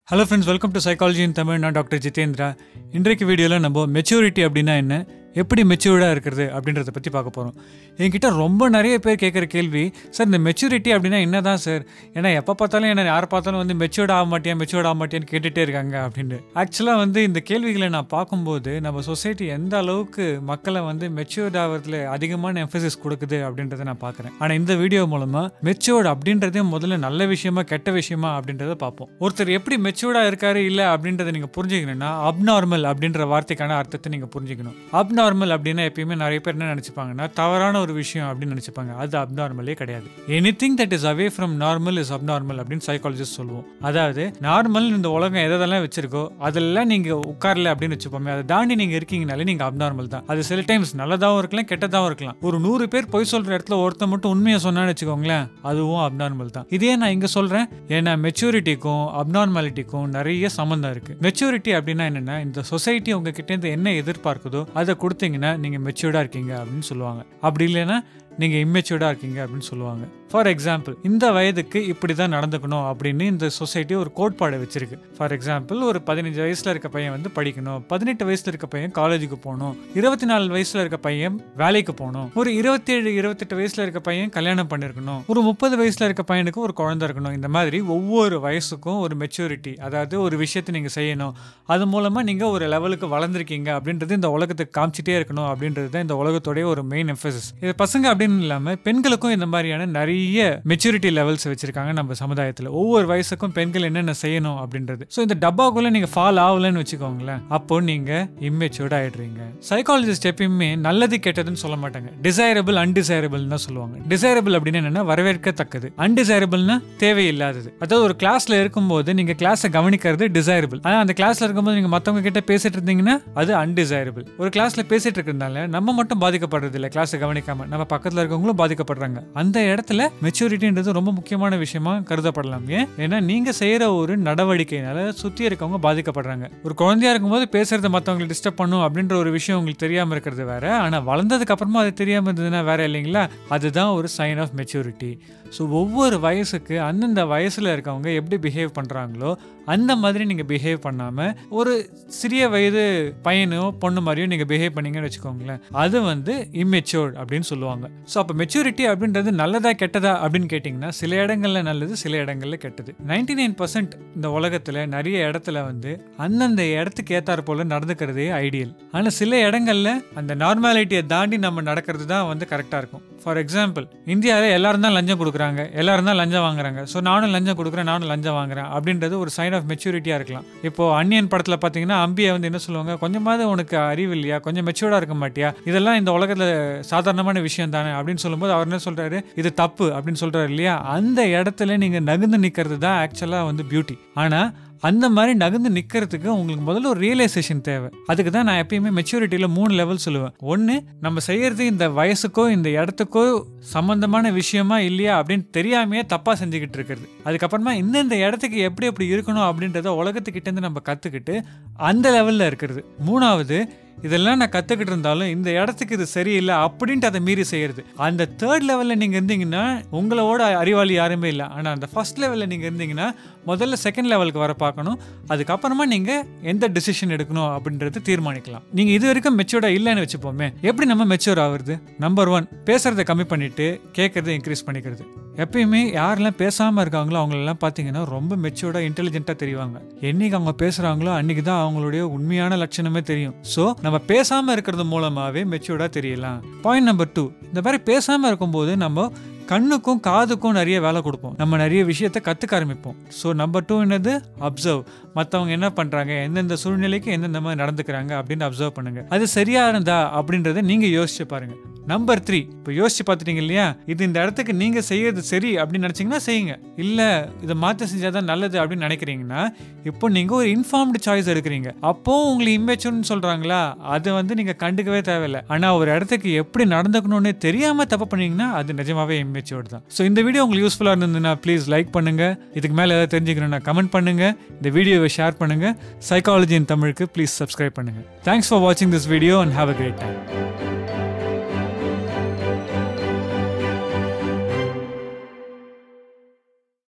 hello friends welcome to psychology in Tamil நான் doctor Jitendra இன்றைக்கு வீடியோவில் நம்ம மெச்சூரிட்டி அப்படின்னா என்ன எப்படி மெச்சூர்டாக இருக்கிறது அப்படின்றத பற்றி பார்க்க போகிறோம் என்கிட்ட ரொம்ப நிறைய பேர் கேட்குற கேள்வி சார் இந்த மெச்சூரிட்டி அப்படின்னா என்ன தான் சார் ஏன்னா எப்போ பார்த்தாலும் என்ன யாரை பார்த்தாலும் வந்து மெச்சூர்ட் ஆக மாட்டியா மெச்சூர்ட் ஆக மாட்டியான்னு கேட்டுகிட்டே இருக்காங்க அப்படின்னு ஆக்சுவலாக வந்து இந்த கேள்விகளை நான் பார்க்கும்போது நம்ம சொசைட்டி எந்த அளவுக்கு மக்களை வந்து மெச்சூர்ட் ஆகிறதுல அதிகமான எம்பசிஸ் கொடுக்குது அப்படின்றத நான் பார்க்குறேன் ஆனால் இந்த வீடியோ மூலமாக மெச்சூர்ட் அப்படின்றதே முதல்ல நல்ல விஷயமா கெட்ட விஷயமா அப்படின்றத பார்ப்போம் ஒருத்தர் எப்படி மெச்சூர்டாக இருக்காரு இல்லை அப்படின்றத நீங்கள் புரிஞ்சுக்கணும்னா அப்நார்மல் அப்படின்ற வார்த்தைக்கான அர்த்தத்தை நீங்கள் புரிஞ்சுக்கணும் அப்நார்மல் அப்படின்னா எப்பயுமே நிறைய பேர் என்ன நினச்சிப்பாங்கன்னா தவறான ஒரு விஷயம் அப்படின்னு நினச்சிப்பாங்க அது அப்நார்மலே கிடையாது anything that is away from normal is abnormal அப்படின்னு சைக்காலஜிஸ்ட் சொல்லுவோம் அதாவது நார்மல் இந்த உலகம் எதெல்லாம் வச்சிருக்கோ அதெல்லாம் நீங்கள் உட்காரல அப்படின்னு வச்சுப்போமே அதை தாண்டி நீங்கள் இருக்கீங்கனாலே நீங்கள் அப்நார்மல் தான் அது சில டைம்ஸ் நல்லதாகவும் இருக்கலாம் கெட்டதாகவும் இருக்கலாம் ஒரு நூறு பேர் பொய் சொல்கிற இடத்துல ஒருத்தர் மட்டும் உண்மையை சொன்னான்னு வச்சுக்கோங்களேன் அதுவும் அப்நார்மல் தான் இதே நான் இங்கே சொல்கிறேன் ஏன்னா மெச்சூரிட்டிக்கும் அப்நார்மாலிட்டிக்கும் நிறைய சம்மந்தம் இருக்கு மெச்சூரிட்டி அப்படின்னா என்னன்னா இந்த சொசைட்டி உங்ககிட்ட இருந்து என்ன எதிர்பார்க்குதோ அதை கொடுத்தீங்கன்னா நீங்க மெச்சூர்டா இருக்கீங்க அப்படின்னு சொல்லுவாங்க அப்படி இல்லைன்னா நீங்க இம்மெச்சூர்டா இருக்கீங்க அப்படின்னு சொல்லுவாங்க ஃபார் எக்ஸாம்பிள் இந்த வயதுக்கு இப்படி தான் நடந்துக்கணும் அப்படின்னு இந்த சொசைட்டி ஒரு கோட்பாடு வச்சிருக்கு ஃபார் எக்ஸாம்பிள் ஒரு பதினஞ்சு வயசுல இருக்க பையன் வந்து படிக்கணும் பதினெட்டு வயசுல இருக்க பையன் காலேஜுக்கு போகணும் இருபத்தி நாலு வயசுல இருக்க பையன் வேலைக்கு போகணும் ஒரு இருபத்தேழு இருபத்தெட்டு வயசுல இருக்க பையன் கல்யாணம் பண்ணிருக்கணும் ஒரு முப்பது வயசுல இருக்க பையனுக்கு ஒரு குழந்தை இருக்கணும் இந்த மாதிரி ஒவ்வொரு வயசுக்கும் ஒரு மெச்சூரிட்டி அதாவது ஒரு விஷயத்தை நீங்க செய்யணும் அது மூலமா நீங்க ஒரு லெவலுக்கு வளர்ந்துருக்கீங்க அப்படின்றது இந்த உலகத்துக்கு காமிச்சிட்டே இருக்கணும் அப்படின்றது தான் இந்த உலகத்தோடைய ஒரு மெயின் எம்பசிஸ் இது பசங்க அப்படின்னு இல்லாம பெண்களுக்கும் இந்த மாதிரியான நிறைய மெச்சூரிட்டி லெவல்ஸ் வச்சிருக்காங்க நம்ம சமுதாயத்துல ஒவ்வொரு வயசுக்கும் பெண்கள் என்னென்ன செய்யணும் அப்படின்றது ஸோ இந்த டப்பாக்குள்ள நீங்க ஃபால் ஆகலன்னு வச்சுக்கோங்களேன் அப்போ நீங்க இம்மெச்சூர்ட் ஆயிடுறீங்க சைக்காலஜிஸ்ட் எப்பயுமே நல்லது கெட்டதுன்னு சொல்ல மாட்டாங்க டிசைரபிள் அன்டிசைரபிள் தான் சொல்லுவாங்க டிசைரபிள் அப்படின்னு என்னன்னா வரவேற்கத்தக்கது அன்டிசைரபிள்னா தேவையில்லாதது அதாவது ஒரு கிளாஸ்ல இருக்கும்போது நீங்க கிளாஸை கவனிக்கிறது டிசைரபிள் ஆனா அந்த கிளாஸ்ல இருக்கும்போது நீங்க மத்தவங்க கிட்ட பேசிட்டு இருந்தீங்கன்னா அது அன்டிசைரபிள் ஒரு கிளாஸ்ல பேசிட்டு இருக்கிறதுனால நம்ம மட்டும் பாதிக்கப்படுறது இல்லை கிளாஸை கவனிக்காம நம்ம பக்கத்துல இருக்கவங்களும் பாதிக்கப்படுறாங்க அந்த இடத்துல மெச்சூரிட்டின்றது ரொம்ப முக்கியமான விஷயமா கருதப்படலாம் ஏன் ஏன்னா நீங்க செய்யற ஒரு நடவடிக்கையினால சுத்தி இருக்கவங்க பாதிக்கப்படுறாங்க ஒரு குழந்தையா இருக்கும்போது பேசுறத மத்தவங்களை டிஸ்டர்ப் பண்ணும் அப்படின்ற ஒரு விஷயம் உங்களுக்கு தெரியாம இருக்கிறது வேற ஆனா வளர்ந்ததுக்கு அப்புறமா அது தெரியாம இருந்ததுன்னா வேற இல்லைங்களா அதுதான் ஒரு சைன் ஆஃப் மெச்சூரிட்டி ஸோ ஒவ்வொரு வயசுக்கு அந்தந்த வயசுல இருக்கவங்க எப்படி பிஹேவ் பண்றாங்களோ அந்த மாதிரி நீங்க பிஹேவ் பண்ணாம ஒரு சிறிய வயது பையனோ பொண்ணு மாதிரியோ நீங்க பிஹேவ் பண்ணீங்கன்னு வச்சுக்கோங்களேன் அது வந்து இம்மெச்சூர்ட் அப்படின்னு சொல்லுவாங்க ஸோ அப்போ மெச்சூரிட்டி அப்படின்றது நல்லதா கெட்டதா அப்படின்னு கேட்டிங்கன்னா சில இடங்கள்ல நல்லது சில இடங்கள்ல கெட்டது நைன்டி நைன் பர்சன்ட் இந்த உலகத்துல நிறைய இடத்துல வந்து அந்தந்த இடத்துக்கு ஏத்தாற் போல நடந்துக்கிறதே ஐடியல் ஆனா சில இடங்கள்ல அந்த நார்மாலிட்டியை தாண்டி நம்ம நடக்கிறது தான் வந்து கரெக்டா இருக்கும் ஃபார் எக்ஸாம்பிள் இந்தியாவில் எல்லாரும் தான் லஞ்சம் கொடுக்குறாங்க எல்லாரும் தான் லஞ்சம் வாங்குறாங்க ஸோ நானும் லஞ்சம் கொடுக்குறேன் நானும் லஞ்சம் வாங்குறேன் அப்படின்றது ஒரு சைன் ஆஃப் மெச்சூரிட்டியாக இருக்கலாம் இப்போ அன்னியன் படத்தில் பார்த்தீங்கன்னா அம்பியை வந்து என்ன சொல்லுவாங்க கொஞ்சமாவது உனக்கு அறிவு இல்லையா கொஞ்சம் மெச்சூர்டாக இருக்க மாட்டியா இதெல்லாம் இந்த உலகத்தில் சாதாரணமான விஷயம் தானே அப்படின்னு சொல்லும்போது அவர் என்ன சொல்றாரு இது தப்பு அப்படின்னு சொல்றாரு இல்லையா அந்த இடத்துல நீங்கள் நகுந்து நிற்கிறது தான் ஆக்சுவலாக வந்து பியூட்டி ஆனால் அந்த மாதிரி நகர்ந்து நிற்கிறதுக்கு உங்களுக்கு முதல்ல ஒரு ரியலைசேஷன் தேவை அதுக்கு தான் நான் எப்பயுமே மெச்சூரிட்டியில் மூணு லெவல் சொல்லுவேன் ஒன்று நம்ம செய்யறது இந்த வயசுக்கோ இந்த இடத்துக்கோ சம்பந்தமான விஷயமா இல்லையா அப்படின்னு தெரியாமையே தப்பாக செஞ்சுக்கிட்டு இருக்கிறது அதுக்கப்புறமா இந்தந்த இடத்துக்கு எப்படி எப்படி இருக்கணும் அப்படின்றத உலகத்துக்கிட்டேருந்து நம்ம கற்றுக்கிட்டு அந்த லெவலில் இருக்கிறது மூணாவது இதெல்லாம் நான் கற்றுக்கிட்டு இருந்தாலும் இந்த இடத்துக்கு இது சரியில்லை அப்படின்ட்டு அதை மீறி செய்யறது அந்த தேர்ட் லெவலில் நீங்கள் இருந்தீங்கன்னா உங்களோட அறிவாளி யாருமே இல்லை ஆனால் அந்த ஃபர்ஸ்ட் லெவலில் நீங்கள் இருந்தீங்கன்னா முதல்ல செகண்ட் லெவலுக்கு வர பார்க்கணும் அதுக்கப்புறமா நீங்கள் எந்த டிசிஷன் எடுக்கணும் அப்படின்றது தீர்மானிக்கலாம் நீங்கள் இது வரைக்கும் மெச்சூர்டாக இல்லைன்னு வச்சுப்போமே எப்படி நம்ம மெச்சூர் ஆகுறது நம்பர் ஒன் பேசுறதை கம்மி பண்ணிட்டு கேட்கறத இன்க்ரீஸ் பண்ணிக்கிறது எப்பயுமே யாரெல்லாம் பேசாமல் இருக்காங்களோ அவங்களெல்லாம் பார்த்தீங்கன்னா ரொம்ப மெச்சூர்டாக இன்டெலிஜென்ட்டாக தெரிவாங்க என்னைக்கு அவங்க பேசுகிறாங்களோ அன்னைக்கு தான் அவங்களுடைய உண்மையான லட்சணமே தெரியும் ஸோ நம்ம பேசாமல் இருக்கிறது மூலமாகவே மெச்சூர்டாக தெரியலாம் பாயிண்ட் நம்பர் டூ இந்த மாதிரி பேசாமல் இருக்கும்போது நம்ம கண்ணுக்கும் காதுக்கும் நிறைய வேலை கொடுப்போம் நம்ம நிறைய விஷயத்த கற்றுக்க ஆரம்பிப்போம் ஸோ நம்பர் டூ என்னது அப்சர்வ் மற்றவங்க என்ன பண்ணுறாங்க எந்தெந்த சூழ்நிலைக்கு எந்தெந்த மாதிரி நடந்துக்கிறாங்க அப்படின்னு அப்சர்வ் பண்ணுங்க அது சரியா இருந்தா அப்படின்றத நீங்கள் யோசிச்சு பாருங்க நம்பர் த்ரீ இப்போ யோசிச்சு பார்த்துட்டீங்க இல்லையா இது இந்த இடத்துக்கு நீங்கள் செய்யறது சரி அப்படின்னு நினச்சிங்கன்னா செய்யுங்க இல்லை இதை மாற்ற செஞ்சாதான் நல்லது அப்படின்னு நினைக்கிறீங்கன்னா இப்போ நீங்கள் ஒரு இன்ஃபார்ம்டு சாய்ஸ் எடுக்கிறீங்க அப்போ உங்களுக்கு இம்மெச்சூர்னு சொல்கிறாங்களா அதை வந்து நீங்கள் கண்டுக்கவே தேவையில்லை ஆனால் ஒரு இடத்துக்கு எப்படி நடந்துக்கணும்னு தெரியாமல் தப்பு பண்ணீங்கன்னா அது நிஜமாவே இம்மெச்சூர்ட் தான் ஸோ இந்த வீடியோ உங்களுக்கு யூஸ்ஃபுல்லாக இருந்ததுன்னா ப்ளீஸ் லைக் பண்ணுங்க இதுக்கு மேலே ஏதாவது தெரிஞ்சுக்கணும்னா கமெண்ட் பண்ணுங்க இந்த வீடியோவை ஷேர் பண்ணுங்க சைக்காலஜி இன் தமிழுக்கு ப்ளீஸ் சப்ஸ்கிரைப் பண்ணுங்க தேங்க்ஸ் ஃபார் வாட்சிங் this video and have a great time